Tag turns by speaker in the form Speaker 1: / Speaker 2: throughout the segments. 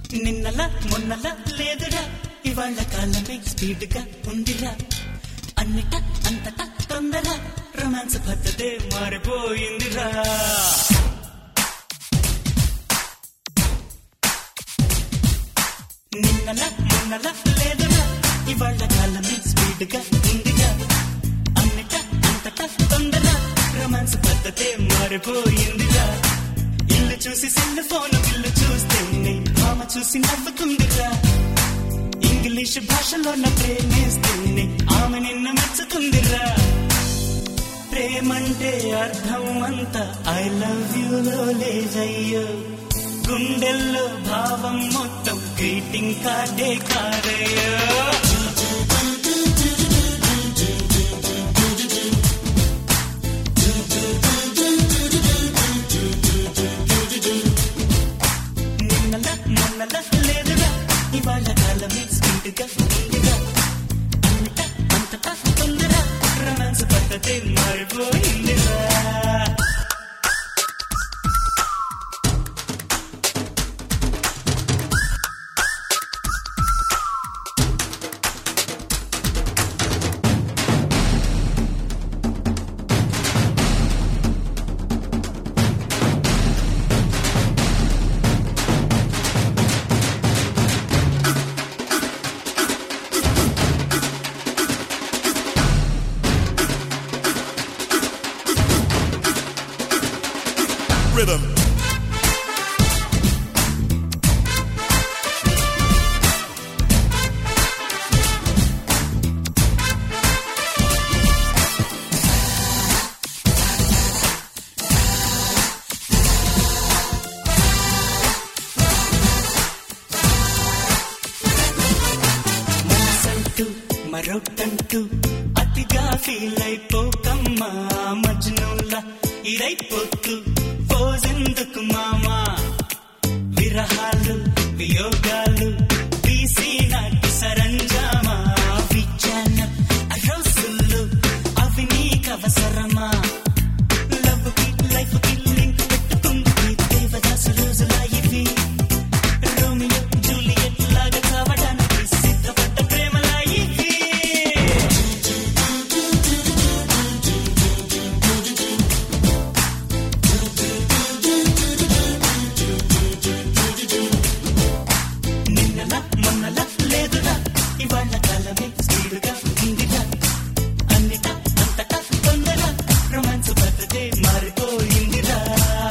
Speaker 1: నిన్నలా మొన్నలా లేదురా ఇవాళ కాలమే స్పీడ్ గా ఉందిరా అన్నిట అంతటా తొందర రొమాన్స్ పద్ధతే మారిపోయిందిరా నిన్నలా మొన్నలా లేదురా ఇవాళ కాలమే స్పీడ్ గా ఉందిరా అన్నిట అంతటా తొందర రొమాన్స్ పద్ధతే మారిపోయిందిరా ఇల్లు చూసి సెల్ ఫోన్ బిల్లు చూస్తే భామ చూసి నవ్వుకుందిరా ఇంగ్లీష్ భాషలో నా ప్రేమిస్తుంది ఆమె నిన్ను మెచ్చుకుందిరా ప్రేమంటే అర్థం అంతా ఐ లవ్ యూలో లేజయ్యో గుండెల్లో భావం మొత్తం గ్రీటింగ్ కార్డే కారయ్యో నిన్నలా మొన్నలా లేదురా ఇవాళ కాలమే స్పీడ్ గా ఉందిరా అంతటా అంతటా తొందర రొమాన్స్ పద్ధతి మారిపోయిందిరా
Speaker 2: Rhythm.
Speaker 1: మనసంటూ మరొకటంటూ అతిగా ఫీల్ అయిపోకమ్మా మజ్నుల్లా ఇదైపోతూ పోజెందుకు మామా విరహాలు వియోగాలు తీసి నాటి సరంజామా విజ్ఞాన అరోసులు అవి నీకవసరమా లవ్ కి లైఫ్ కి లింక్ పెట్టుకుంది దేవదాసు రోజులా ఇవి రోమియో జూలియట్ లాగా కావడానికి సిద్ధపడ్డ ప్రేమలా ఇవి నిన్నలా మొన్నలా లేదురా ఇవాళ కాలమే స్పీడ్గా ఉందిరా అన్నిటా అంతటా తొందర రొమాన్స్ పద్ధతే మారిపోయిందిరా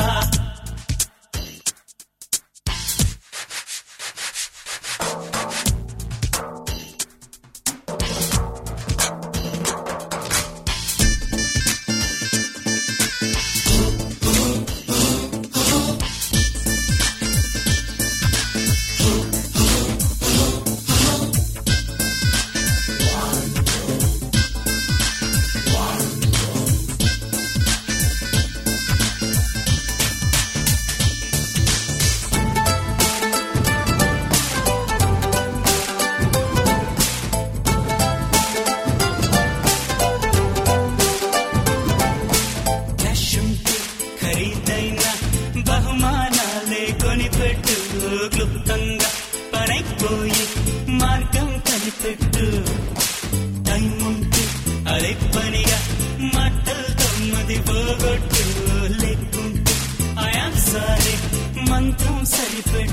Speaker 1: క్యాష్ ఉంటే ఖరీదైన బహుమానాలే కొనిపెట్టు క్లుప్తంగా పనైపోయి మార్గం కనిపెట్టు టైం ఉంటే అదే పనిగా మాటలు తొమ్మిది పోగొట్టు లేకుంటే ఆయా సరే మంత్రం సరిపెట్టు